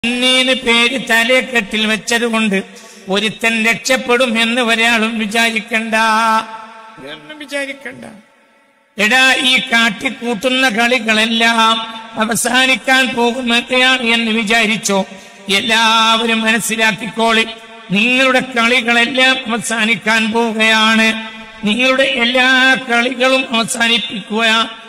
സുന്നീന് പേര് തലേക്കെട്ടിൽ വെച്ചതുകൊണ്ട് ഒരുത്തൻ രക്ഷപ്പെടും എന്ന് ഒരാളും വിചാരിക്കണ്ട ഒന്നും വിചാരിക്കണ്ട എടാ ഈ കാട്ടിക്കൂട്ടുന്ന കളികളെല്ലാം അവസാനിക്കാൻ പോകുന്നതാണ് എന്ന് വിചാരിച്ചോ എല്ലാവരും മനസ്സിലാക്കിക്കോളി നിങ്ങളുടെ കളികളെല്ലാം അവസാനിക്കാൻ പോവുകയാണ് നിങ്ങളുടെ എല്ലാ കളികളും അവസാനിപ്പിക്കുക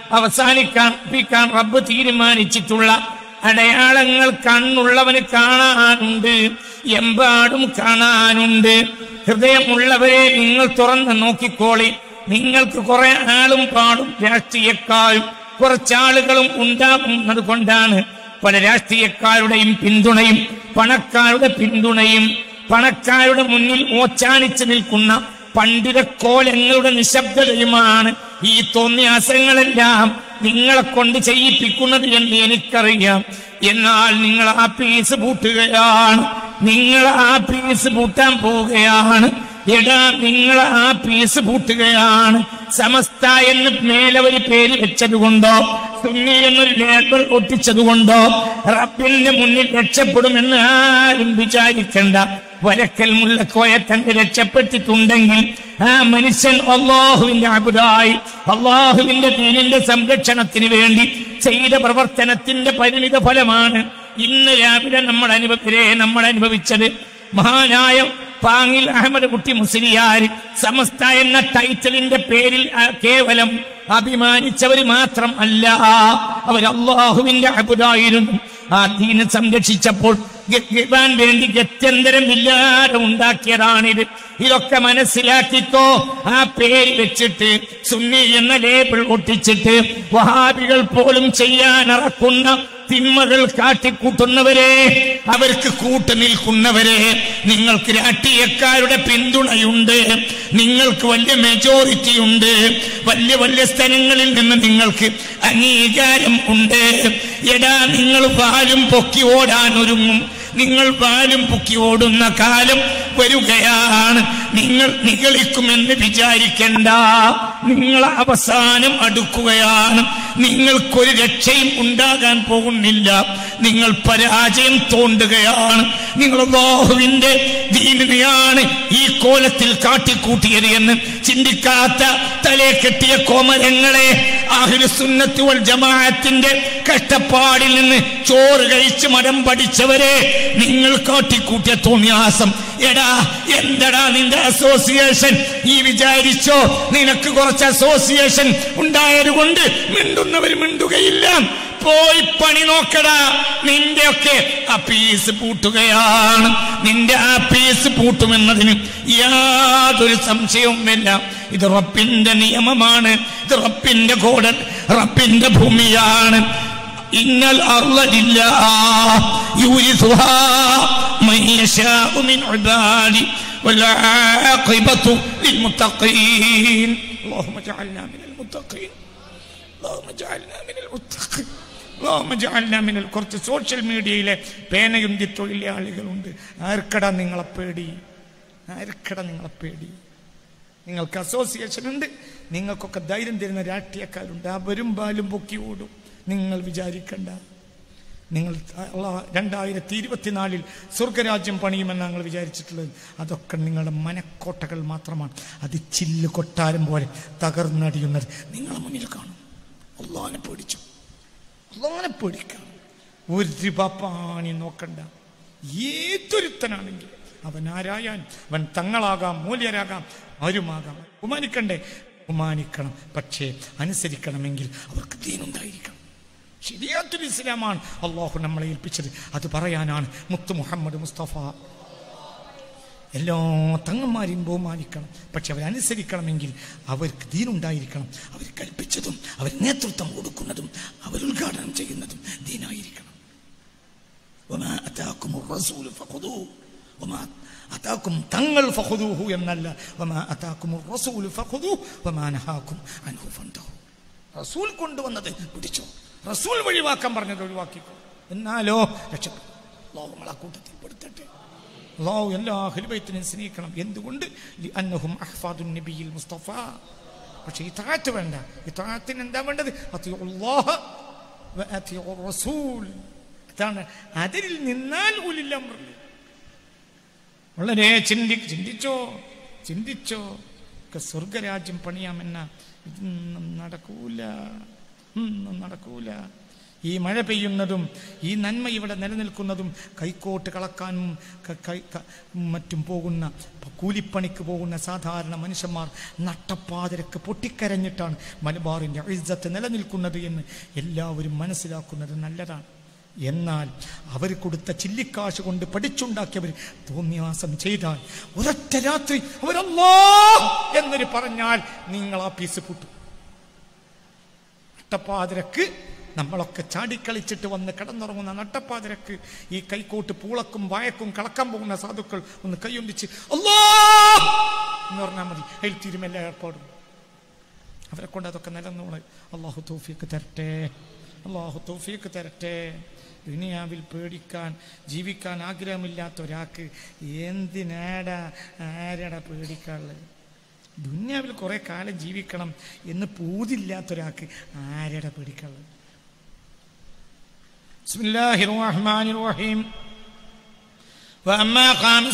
അവസാനിക്കാൻ റബ്ബ് തീരുമാനിച്ചിട്ടുള്ള അടയാളങ്ങൾ കണ്ണുള്ളവന് കാണാനുണ്ട് എമ്പാടും കാണാനുണ്ട് ഹൃദയമുള്ളവരെ നിങ്ങൾ തുറന്ന് നോക്കിക്കോളി നിങ്ങൾക്ക് കുറെ ആളും പാടും രാഷ്ട്രീയക്കാരും കുറച്ചാളുകളും ഉണ്ടാകുന്നത് കൊണ്ടാണ് പല രാഷ്ട്രീയക്കാരുടെയും പിന്തുണയും പണക്കാരുടെ പിന്തുണയും പണക്കാരുടെ മുന്നിൽ ഓച്ചാനിച്ചു നിൽക്കുന്ന പണ്ഡിത കോലങ്ങളുടെ നിശബ്ദതയുമാണ് ഈ തോന്നിയാസങ്ങളെല്ലാം നിങ്ങളെ കൊണ്ട് ചെയ്യിപ്പിക്കുന്നത് എന്ന് എനിക്കറിയാം എന്നാൽ നിങ്ങൾ ആ പീസ് പൂട്ടുകയാണ് നിങ്ങൾ ആ പീസ് പൂട്ടാൻ പോവുകയാണ് എടാ നിങ്ങൾ ആ പീസ് പൂട്ടുകയാണ് സമസ്ത എന്ന് മേലെ ഒരു പേര് വെച്ചതുകൊണ്ടോ സുന്നി എന്നൊരു ലേബൽ ഒട്ടിച്ചതുകൊണ്ടോ റബ്ബിന്റെ മുന്നിൽ രക്ഷപ്പെടുമെന്ന് ആരും വിചാരിക്കണ്ട വരക്കൽ മുല്ലക്കോയ തന്നെ രക്ഷപ്പെട്ടിട്ടുണ്ടെങ്കിൽ ആ മനുഷ്യൻ അള്ളാഹുവിന്റെ അബുദായി അള്ളാഹുവിന്റെ ദീനിന്റെ സംരക്ഷണത്തിന് വേണ്ടി ചെയ്ത പ്രവർത്തനത്തിന്റെ പരിണിത ഫലമാണ് ഇന്ന് രാവിലെ നമ്മൾ അനുഭവത്തിലെ നമ്മൾ അനുഭവിച്ചത് മഹാനായ പാങ്ങിൽ അഹമ്മദ് കുട്ടി മുസ്ലിയാർ സമസ്ത എന്ന ടൈറ്റിലിന്റെ പേരിൽ ആ കേവലം അഭിമാനിച്ചവര് മാത്രം അല്ല അവർ അള്ളാഹുവിന്റെ അബുദായിരുന്നു ആ ദീന് സംരക്ഷിച്ചപ്പോൾ ഗിബാൻ വേണ്ടി ഗത്യന്തരം ഇല്ലാതെ ഉണ്ടാക്കിയതാണിത് ഇതൊക്കെ മനസ്സിലാക്കിക്കോ ആ പേര് വെച്ചിട്ട് സുന്നി എന്ന ലേബിൾ ഒട്ടിച്ചിട്ട് വഹാബികൾ പോലും ചെയ്യാനിറക്കുന്ന തിന്മകൾ കാട്ടിക്കൂട്ടുന്നവരെ അവർക്ക് കൂട്ടു നിൽക്കുന്നവരെ നിങ്ങൾക്ക് രാഷ്ട്രീയക്കാരുടെ പിന്തുണയുണ്ട് നിങ്ങൾക്ക് വലിയ മെജോറിറ്റി ഉണ്ട് വലിയ വലിയ സ്ഥലങ്ങളിൽ നിന്ന് നിങ്ങൾക്ക് അംഗീകാരം ഉണ്ട് എടാ നിങ്ങൾ പാലും പൊക്കി ഓടാൻ ഒരുങ്ങും നിങ്ങൾ പാലും പൊക്കി ഓടുന്ന കാലം വരികയാണ് നിങ്ങൾ നിഗളിക്കുമെന്ന് വിചാരിക്കണ്ട നിങ്ങൾ അവസാനം അടുക്കുകയാണ് നിങ്ങൾക്കൊരു രക്ഷയും ഉണ്ടാകാൻ പോകുന്നില്ല നിങ്ങൾ പരാജയം തോണ്ടുകയാണ് നിങ്ങൾ അള്ളാഹുവിന്റെ ദീനിനെയാണ് ഈ കോലത്തിൽ കാട്ടിക്കൂട്ടിയത് എന്ന് ചിന്തിക്കാത്ത തലേ കെട്ടിയ കോമരങ്ങളെ ആഹിലുസുന്നത്ത് വൽ ജമാഅത്തിന്റെ കഷ്ടപ്പാടിൽ നിന്ന് ചോറ് കഴിച്ച് മരം പഠിച്ചവരെ നിങ്ങൾ കാട്ടിക്കൂട്ടിയ തോന്നിയാസം എടാ എന്തടാ നിന്റെ അസോസിയേഷൻ ഈ വിചാരിച്ചോ നിനക്ക് കുറച്ച് അസോസിയേഷൻ ഉണ്ടായത് കൊണ്ട് മിണ്ടുന്നവർ മിണ്ടുകയില്ല പോയി പണി നോക്കടാ നിന്റെ ഒക്കെ ആ പീസ് പൂട്ടുകയാണ് നിന്റെ ആ പീസ് പൂട്ടുമെന്നതിന് യാതൊരു സംശയവുമില്ല ഇത് റബ്ബിന്റെ നിയമമാണ് ഇത് റബ്ബിന്റെ കോടൻ റബ്ബിന്റെ ഭൂമിയാണ് ഇന്നൽ അർളലില്ല യൂരിസുഹാ من يشاء من عبادي والعاقبة للمتقين اللهم اجعلنا من المتقين اللهم اجعلنا من المتقين اللهم اجعلنا من ال- കുറച്ച് സോഷ്യൽ മീഡിയയിലെ പേനയുന്തി തൊഴിലാളികളുണ്ട് ആർക്കട നിങ്ങളെ പേടി ആർക്കട നിങ്ങളെ പേടി നിങ്ങൾക്ക് അസോസിയേഷൻ ഉണ്ട് നിങ്ങൾക്കൊക്കെ ധൈര്യം തരുന്ന രാഷ്ട്രീയക്കാരുണ്ട് അവരും ബാലും പൊക്കി ഓടും നിങ്ങൾ വിചാരിക്കണ്ട നിങ്ങൾ അള്ളാഹ് രണ്ടായിരത്തി ഇരുപത്തിനാലിൽ സ്വർഗരാജ്യം പണിയുമെന്ന് ഞങ്ങൾ വിചാരിച്ചിട്ടുള്ളത് അതൊക്കെ നിങ്ങളുടെ മനക്കോട്ടകൾ മാത്രമാണ് അത് ചില്ല് കൊട്ടാരം പോലെ തകർന്നടിയുന്നത് നിങ്ങളെ മുന്നിൽ കാണും അള്ളാഹിനെ പേടിച്ചു അള്ളാഹിനെ പേടിക്കണം ഒരു പാപ്പാണി നോക്കണ്ട ഏതൊരുത്തനാണെങ്കിലും അവൻ ആരായാൻ അവൻ തങ്ങളാകാം മൂല്യരാകാം ആരുമാകാം ബഹുമാനിക്കണ്ടേ ബഹുമാനിക്കണം പക്ഷേ അനുസരിക്കണമെങ്കിൽ അവർക്ക് ദീനുണ്ടായിരിക്കണം ശരിയാത്തൊരു ഇസ്ലാമാണ് അള്ളാഹു നമ്മളെ ഏൽപ്പിച്ചത് അത് പറയാനാണ് മുത്ത് മുഹമ്മദ് മുസ്തഫ എല്ലാ തങ്ങന്മാരെയും ബഹുമാനിക്കണം പക്ഷെ അവരനുസരിക്കണമെങ്കിൽ അവർക്ക് ദീനുണ്ടായിരിക്കണം അവർ കൽപ്പിച്ചതും അവർ നേതൃത്വം കൊടുക്കുന്നതും അവർ ഉദ്ഘാടനം ചെയ്യുന്നതും ദീനായിരിക്കണം وما أتاكم الرسول فخذوه وما أتاكم തങ്ങൾ ഫഖുദൂഹു എന്നല്ല وما أتاكم الرسول فخذوه وما نهاكم عنه فانتهوا റസൂൽ കൊണ്ടുവന്നത് പിടിച്ചോ റസൂൽ ഒഴിവാക്കാൻ പറഞ്ഞത് ഒഴിവാക്കിക്കോ എന്നാലോ രക്ഷപ്പെടും അള്ളാഹു നമ്മളെ കൂട്ടത്തിൽ പെടുത്തട്ടെ അള്ളാഹു എല്ലാ ഹൃബയത്തിനും സ്നേഹിക്കണം എന്തുകൊണ്ട് അന്നഹും അഹ്ഫാദുൻ നബിയിൽ മുസ്തഫ പക്ഷെ ഈ താഴത്ത് വേണ്ട ഈ താഴത്തിന് എന്താ വേണ്ടത് അത്തിയുള്ളാഹ വഅത്തിയുർ റസൂൽ അതാണ് അതിൽ നിന്നാൽ ഉലില്ലം വളരെ ചിന്തി ചിന്തിച്ചോ ചിന്തിച്ചോ ഒക്കെ സ്വർഗരാജ്യം പണിയാമെന്ന ഇതൊന്നും നടക്കൂല ഒന്നും നടക്കൂല ഈ മഴ പെയ്യുന്നതും ഈ നന്മ ഇവിടെ നിലനിൽക്കുന്നതും കൈക്കോട്ട് കളക്കാനും ക- കൈ- ക- മറ്റും പോകുന്ന പ- കൂലിപ്പണിക്ക് പോകുന്ന സാധാരണ മനുഷ്യന്മാർ നട്ടപ്പാതിരക്ക് പൊട്ടിക്കരഞ്ഞിട്ടാണ് മലബാറിൻ്റെ ഇജ്ജത്ത് നിലനിൽക്കുന്നത് എന്ന് എല്ലാവരും മനസ്സിലാക്കുന്നത് നല്ലതാണ് എന്നാൽ അവർ കൊടുത്ത ചില്ലിക്കാശ് കൊണ്ട് പഠിച്ചുണ്ടാക്കിയവർ തോന്നിയാസം ചെയ്താൽ ഒരൊറ്റ രാത്രി അവരല്ലോ എന്നൊരു പറഞ്ഞാൽ നിങ്ങൾ ആ പീസ് പൂട്ടും നട്ടപ്പാതിരക്ക് നമ്മളൊക്കെ ചാടിക്കളിച്ചിട്ട് വന്ന് കിടന്നുറങ്ങുന്ന നട്ടപ്പാതിരക്ക് ഈ കൈക്കോട്ട് പൂളക്കും വായക്കും കളക്കാൻ പോകുന്ന സാധുക്കൾ ഒന്ന് കൈയൊന്നിച്ച് അല്ലോ എന്ന് പറഞ്ഞാൽ മതി അതിൽ തീരുമെല്ലാ ഏർപ്പാടും അവരെ കൊണ്ട് അതൊക്കെ നിലന്നോളെ അള്ളാഹു തൗഫീക്ക് തരട്ടെ അള്ളാഹു തൗഫീക്ക് തരട്ടെ ദുനിയാവിൽ പേടിക്കാൻ ജീവിക്കാൻ ആഗ്രഹമില്ലാത്ത ഒരാൾക്ക് എന്തിനാടാ ആരടാ പേടിക്കാനുള്ളത് ദുനിയാവിൽ കുറെ കാലം ജീവിക്കണം എന്ന് പൂതില്ലാത്ത ഒരാൾക്ക് ആരടാ പേടിക്കാനുള്ളത് بسم الله الرحمن الرحيم وأما خامس